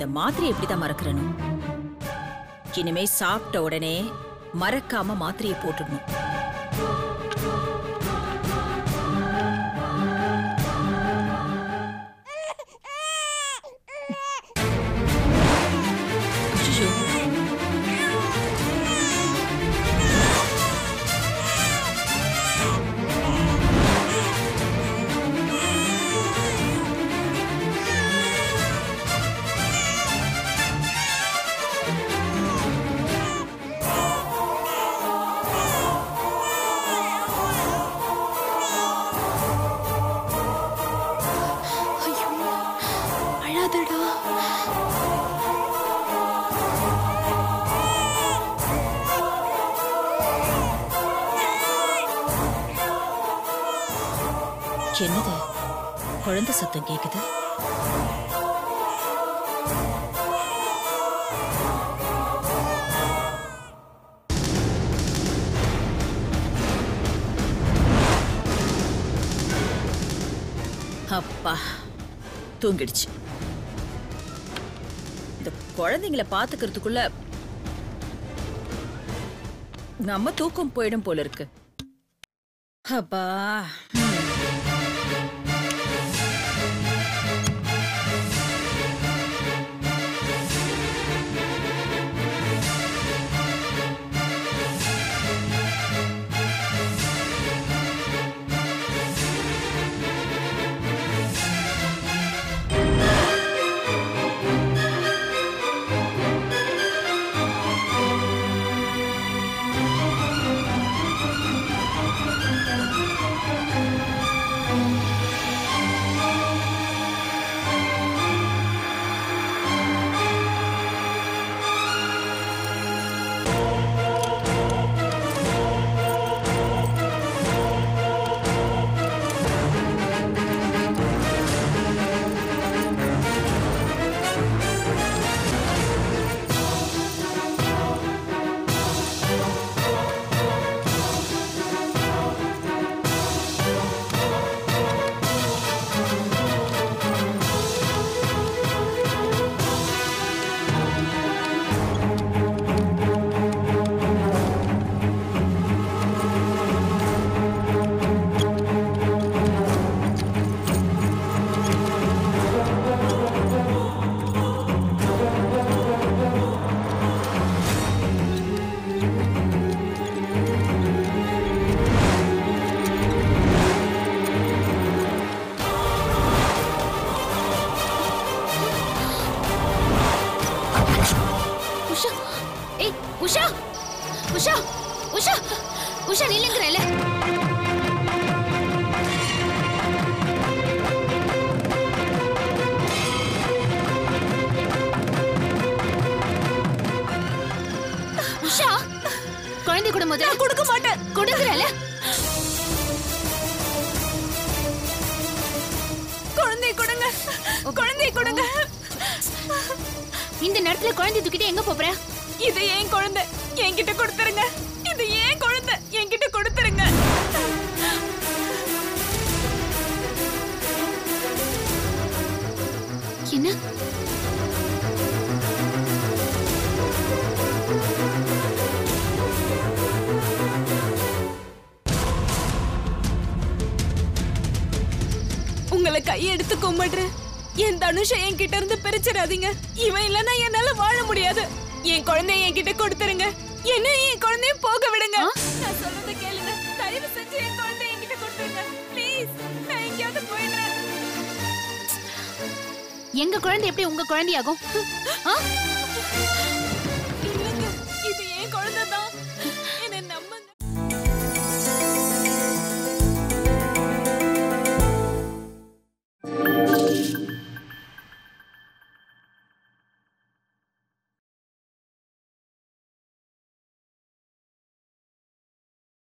மாத்திரை எப்படிதான் மறக்கிறனும் இனிமே சாப்பிட்ட உடனே மறக்காம மாத்திரையை போட்டுடணும் ஐயோ ஐயோ அழாதடா என்னது குழந்தை சத்தம் கேக்குது அப்பா தூங்கிடுச்சு இந்த குழந்தைங்கள பாத்துக்கிறதுக்குள்ள நம்ம தூக்கம் போயிடும் போல இருக்கு அப்பா உஷா ஏய் உஷா உஷா உஷா உஷா நில்லுங்கறல உஷா குழந்தை கூட முதல்ல கொடுக்க மாட்டேன் கொடுங்கறல குழந்தை கொடுங்க குழந்தை கொடுங்க இந்த நேரத்துல குழந்தை தூக்கிட்டு எங்க போற இது ஏன் குழந்தை என்கிட்ட கொடுத்துருங்க இது ஏன் குழந்தை என்கிட்ட கொடுத்துருங்க என்ன உங்களை கையெடுத்து கும்பிடுறேன் என் தனுஷை என்கிட்ட இருந்து பிரிச்சிடாதீங்க இவன் இல்லைன்னா என்னால வாழ முடியாது என் குழந்தைய என்கிட்ட கொடுத்துருங்க என்ன என் குழந்தைய போக விடுங்க ஆ? நான் சொல்றத கேளுங்க தயவு செஞ்சு என் குழந்தைய என்கிட்ட கொடுத்துருங்க ப்ளீஸ் நான் எங்கேயாவது போயிடுறேன் எங்க குழந்தை எப்படி உங்க குழந்தையாகும் ஆ?